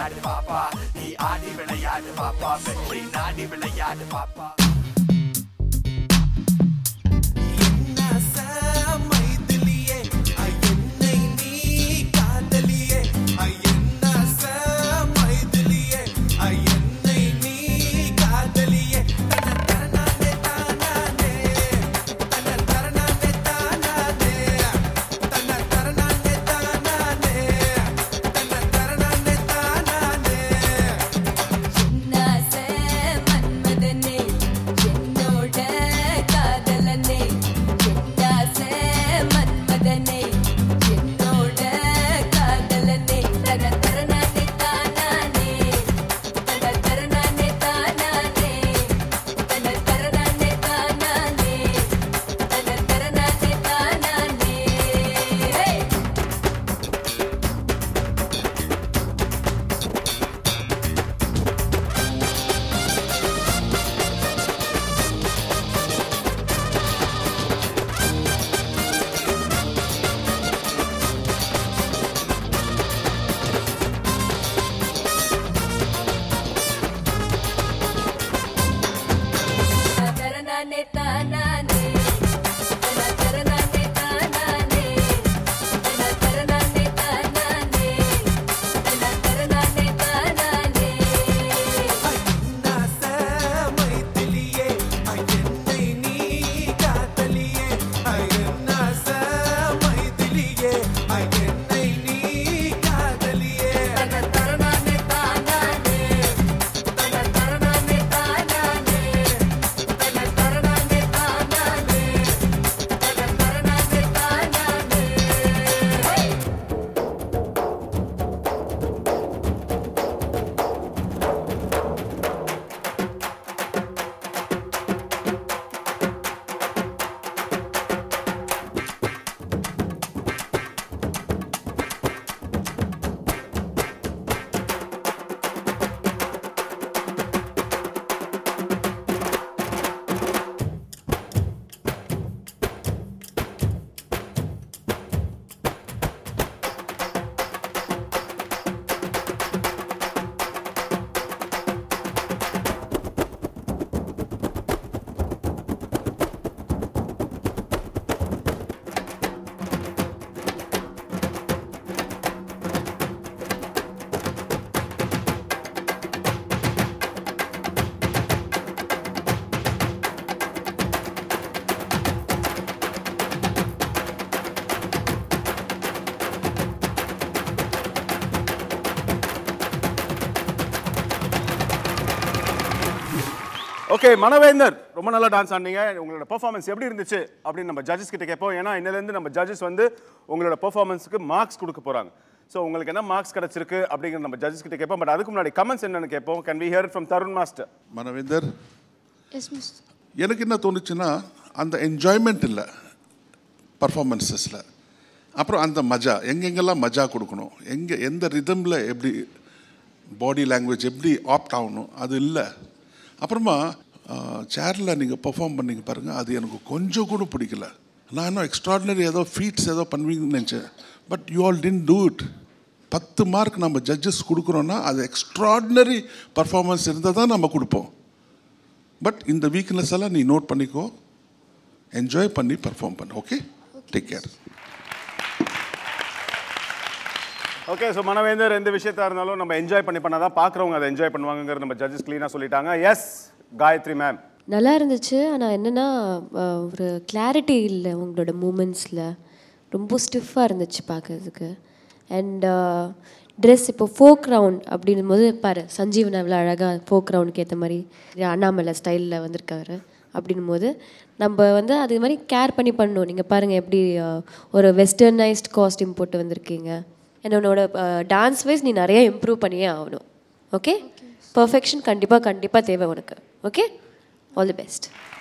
விளையாடு பாப்பா நீ ஆடி விளையாடு பாப்பா வெற்றி நாடி விளையாடு பாப்பா என்னாச மன்மதனே என்னோட காதலனே என்னாச மன்மதனே என்னோட காதலனே தன தரனானே தானானே தன தரனானே தானானே தன தரனானே தானானே தன தரனானே தானானே தரனானே தானானே தன தரனானே தானானே தன தரனானே தானானே தன தரனானே தானானே தன தரனானே தானானே தன தரனானே தானானே தன தரனானே தானானே தன தரனானே தானானே ஓகே மனவேந்தர் ரொம்ப நல்லா டான்ஸ் ஆனீங்க உங்களோட பெர்ஃபார்மன்ஸ் எப்படி இருந்துச்சு அப்படின்னு நம்ம ஜட்ஜஸ் கிட்ட கேட்போம் ஏன்னா இன்னிலேருந்து நம்ம ஜட்ஜஸ் வந்து உங்களோட பெர்ஃபார்மன்ஸுக்கு மார்க்ஸ் கொடுக்க போறாங்க ஸோ உங்களுக்கு என்ன மார்க்ஸ் கிடைச்சிருக்கு அப்படிங்கிற நம்ம ஜட்ஜஸ் கிட்ட கேட்போம் பட் அதுக்கு முன்னாடி கமெண்ட்ஸ் என்னன்னு கேட்போம் can we hear from Tarun master Manavendar yes miss எனக்கு என்ன தோணுச்சுன்னா அந்த என்ஜாய்மெண்ட் இல்லை பர்ஃபார்மன்ஸஸில் அப்புறம் அந்த மஜா எங்கெங்கெல்லாம் மஜா கொடுக்கணும் எங்கே எந்த ரிதமில் எப்படி பாடி லாங்குவேஜ் எப்படி ஆப்ட் ஆகணும் அது இல்லை அப்புறமா சேரில் நீங்கள் பெர்ஃபார்ம் பண்ணீங்க பாருங்கள் அது எனக்கு கொஞ்சம் கூட பிடிக்கல நான் இன்னும் எக்ஸ்ட்ராடினரி ஏதோ ஃபீட்ஸ் ஏதோ பண்ணுவீங்கன்னு நினச்சேன் but you all didn't do it பத்து மார்க் நம்ம ஜட்ஜஸ் கொடுக்குறோன்னா அது எக்ஸ்ட்ராடினரி பர்ஃபார்மன்ஸ் இருந்தால் தான் நம்ம கொடுப்போம் பட் இந்த வீக்னஸ் எல்லாம் நீ நோட் பண்ணிக்கோ என்ஜாய் பண்ணி பர்ஃபார்ம் பண்ணு okay take care okay so Manavendar எந்த விஷயத்தா இருந்தாலும் நம்ம என்ஜாய் பண்ணி பண்ணாதான் பார்க்குறவங்க அதை என்ஜாய் பண்ணுவாங்கங்கிறது நம்ம ஜட்ஜஸ் க்ளீனாக சொல்லிட்டாங்க எஸ் காயத்ரி மேம் நல்லா இருந்துச்சு ஆனால் என்னென்னா அஹ், ஒரு கிளாரிட்டி இல்லை உங்களோட மூமெண்ட்ஸில் ரொம்ப ஸ்டிஃபாக இருந்துச்சு பார்க்கறதுக்கு அண்ட் ட்ரெஸ் இப்போ ஃபோக் ரவுண்ட் அப்படின்னும் போது பாரு சஞ்சீவன் அவ்வளோ அழகாக ஃபோக் ரவுண்டுக்கு ஏற்ற மாதிரி அண்ணாமலை ஸ்டைலில் வந்திருக்காரு அப்படின்னும் போது நம்ம வந்து அது மாதிரி கேர் பண்ணி பண்ணணும் நீங்கள் பாருங்கள் எப்படி அஹ், ஒரு வெஸ்டர்னைஸ்ட் காஸ்டியூம் போட்டு வந்திருக்கீங்க என்னோட டான்ஸ் வைஸ் நீ நிறைய இம்ப்ரூவ் பண்ணியே ஆகணும் ஓகே பர்ஃபெக்ஷன் கண்டிப்பாக கண்டிப்பாக தேவை உனக்கு okay all the best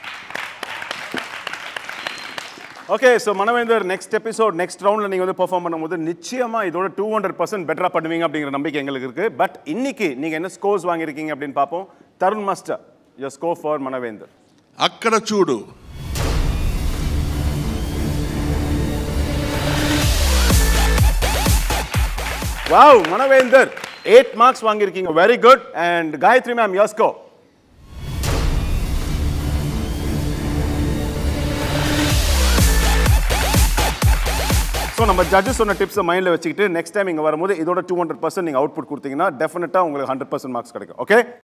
okay so Manavendar next episode next ரவுண்டில் நீங்கள் வந்து பெர்ஃபார்ம் பண்ணும்போது நிச்சயமாக இதோட டூ ஹண்ட்ரட் பர்சன்ட் பெட்டராக பண்ணுவீங்க அப்படிங்கிற நம்பிக்கை எங்களுக்கு இருக்குது பட் இன்னைக்கு நீங்கள் என்ன ஸ்கோர்ஸ் வாங்கியிருக்கீங்க அப்படின்னு பார்ப்போம் Tarun master your score for Manavendar అక్కడ చూడు வாவ் மனவேந்தர் எயிட் மார்க்ஸ் வாங்கியிருக்கீங்க very good and Gayathri ma'am your score so நம்ம ஜட்ஜஸ் சொன்ன டிப்ஸை மைண்டில் வச்சுக்கிட்டு நெக்ஸ்ட் டைம் இங்கே வரும்போது இதோட டூ ஹண்ட்ரட் பர்சன்ட் நீங்கள் அவுட்புட் கொடுத்தீங்கன்னா டெஃபினட்டாக உங்களுக்கு ஹண்ட்ரட் பர்சன்ட் மார்க்ஸ் கிடைக்கும் ஓகே